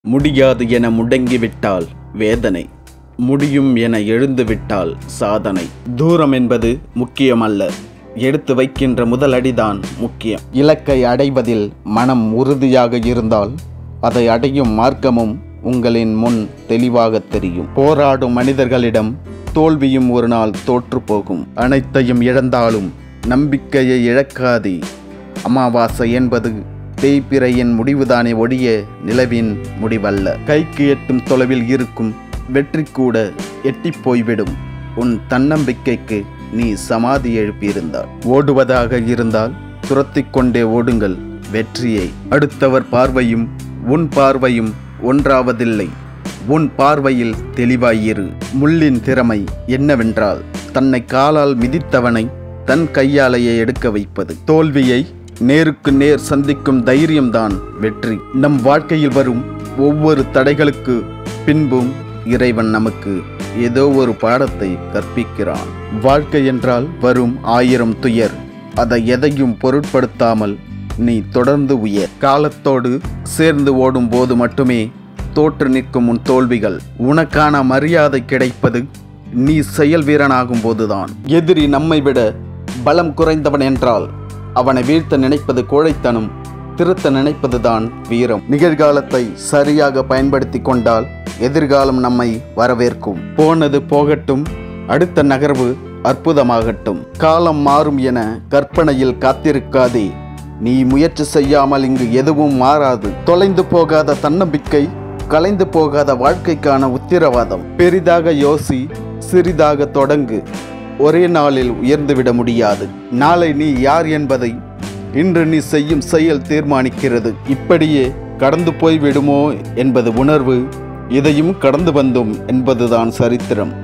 முடியாது என முடங்கிவிட்டால் வேதனை முடியும் என எழுந்துவிட்டால் சாதனை தூரம் என்பது முக்கியமல்ல எடுத்து வைக்கின்ற முதல் அடிதான் முக்கியம் இலக்கை அடைவதில் மனம் உறுதியாக இருந்தால் அதை அடையும் மார்க்கமும் உங்களின் முன் தெளிவாக தெரியும் போராடும் மனிதர்களிடம் தோல்வியும் ஒரு நாள் தோற்று போகும் அனைத்தையும் இழந்தாலும் நம்பிக்கையை இழக்காதே அமாவாசை என்பது தேய்பிறையின் முடிவுதானே ஒழிய நிலவின் முடிவல்ல கைக்கு எட்டும் தொலைவில் இருக்கும் வெற்றி கூட எட்டிப் போய்விடும் உன் தன்னம்பிக்கைக்கு நீ சமாதி எழுப்பியிருந்தால் ஓடுவதாக இருந்தால் துரத்திக் கொண்டே ஓடுங்கள் வெற்றியை அடுத்தவர் பார்வையும் உன் பார்வையும் ஒன்றாவதில்லை உன் பார்வையில் தெளிவாயிரு முள்ளின் திறமை என்னவென்றால் தன்னை காலால் மிதித்தவனை தன் கையாலேயே எடுக்க வைப்பது தோல்வியை நேருக்கு நேர் சந்திக்கும் தைரியம்தான் வெற்றி நம் வாழ்க்கையில் வரும் ஒவ்வொரு தடைகளுக்கு பின்பும் இறைவன் நமக்கு ஏதோ ஒரு பாடத்தை கற்பிக்கிறான் வாழ்க்கை என்றால் வரும் ஆயிரம் துயர் அதை எதையும் பொருட்படுத்தாமல் நீ தொடர்ந்து உயர் காலத்தோடு சேர்ந்து ஓடும் போது மட்டுமே தோற்று நிற்கும் உன் தோல்விகள் உனக்கான மரியாதை கிடைப்பது நீ செயல் வீரனாகும் போதுதான் எதிரி நம்மை விட பலம் குறைந்தவன் என்றால் அவனை வீழ்த்த நினைப்பது கோழைத்தனம் திருத்த நினைப்பதுதான் வீரம் நிகழ்காலத்தை சரியாக பயன்படுத்தி கொண்டால் எதிர்காலம் நம்மை வரவேற்கும் போனது போகட்டும் அடுத்த நகர்வு அற்புதமாகட்டும் காலம் மாறும் என கற்பனையில் காத்திருக்காதே நீ முயற்சி செய்யாமல் இங்கு எதுவும் மாறாது தொலைந்து போகாத தன்னம்பிக்கை கலைந்து போகாத வாழ்க்கைக்கான உத்திரவாதம் பெரிதாக யோசி சிறிதாக தொடங்கு ஒரே நாளில் உயர்ந்துவிட முடியாது நாளை நீ யார் என்பதை இன்று நீ செய்யும் செயல் தீர்மானிக்கிறது இப்படியே கடந்து போய் விடுமோ என்பது உணர்வு இதையும் கடந்து வந்தோம் என்பதுதான் சரித்திரம்